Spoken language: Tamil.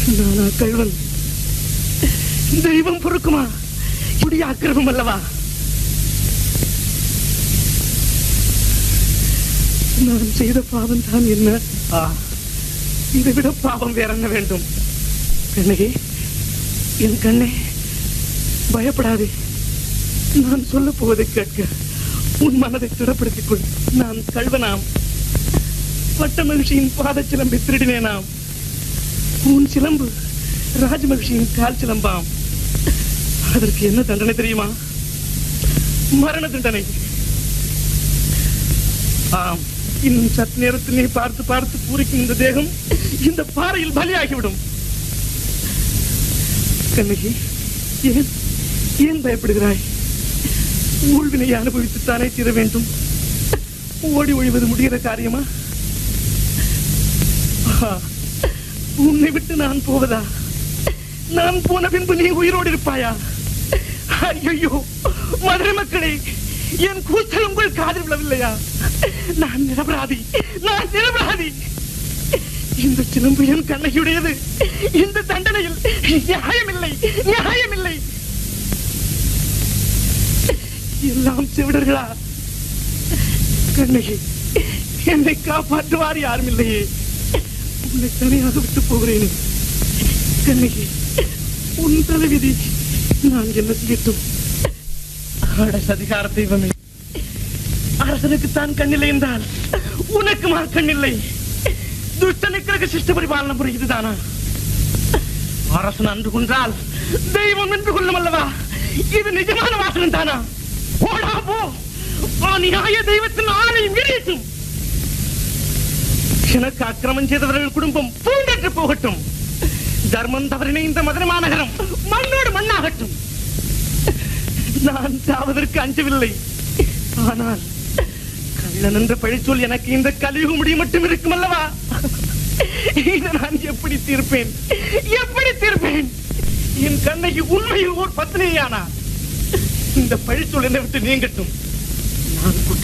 நானா கள்வன் தெய்வம் பொறுக்குமா இப்படி ஆக்கிரமம் அல்லவா நான் செய்த பாவம் தான் என்ன ஆ, இதை விட பாவம் வேற என்ன வேண்டும் கண்ணகி என் கண்ணே பயப்படாதே நான் சொல்ல போவதை கேட்க உன் மனதை திடப்படுத்திக் கொள் நான் கல்வனாம் வட்ட மகிழ்ச்சியின் பாத சிலம்பை திருடினேனாம் உன் சிலம்பு ராஜ மகிழ்ச்சியின் கால் சிலம்பாம் அதற்கு என்ன தண்டனை தெரியுமா மரண தண்டனை ஆம் இன்னும் சற்று நேரத்தில் நீ பார்த்து பார்த்து பூரிக்கும் இந்த தேகம் இந்த பாறையில் பலியாகிவிடும் கண்ணகி ஏன் ஏன் பயப்படுகிறாய் ஊழ்வினையை அனுபவித்துத்தானே தீர வேண்டும் ஓடி ஒழிவது முடிகிற காரியமா ஆஹா, உன்னை விட்டு நான் போவதா நான் போன பின்பு நீ உயிரோடு இருப்பாயா ஐயோ மதுரை மக்களே என் கூச்சல் உங்கள் காதில் விழவில்லையா நான் நிரபராதி நான் நிரபராதி இந்த சிலம்பு என் கண்ணகியுடையது இந்த தண்டனையில் நியாயமில்லை நியாயமில்லை எல்லாம் செவிடர்களா கண்ணகி என்னை காப்பாற்றுவார் யாரும் இல்லையே உன்னை தனியாக விட்டு போகிறேனே கண்ணகி உன் தலைவிதி நான் என்ன செய்யட்டும் அட சதிகார தெய்வமே அரசனுக்கு தான் கண்ணில்லை என்றால் உனக்கு மா கண்ணில்லை துஷ்டனுக்கு சிஷ்ட பரிபாலன முறை இதுதானா அரசன் அன்று கொன்றால் தெய்வம் என்று கொள்ளும் அல்லவா இது நிஜமான வாசனம் தானா போடா போ நியாய தெய்வத்தின் ஆணை மீறிட்டும் எனக்கு அக்கிரமம் செய்தவர்கள் குடும்பம் பூண்டற்று போகட்டும் தர்மம் தவறின இந்த மதுரை மாநகரம் மண்ணோடு மண்ணாகட்டும் நான் சாவதற்கு அஞ்சவில்லை ஆனால் கள்ளன் என்ற பழிச்சொல் எனக்கு இந்த கலியுக முடியும் மட்டும் இருக்கும் அல்லவா இதை நான் எப்படி தீர்ப்பேன் எப்படி தீர்ப்பேன் என் கண்ணகி உண்மையில் ஓர் பத்னியானா இந்த பழிச்சொல் என்னை விட்டு நீங்கட்டும் நான் குற்ற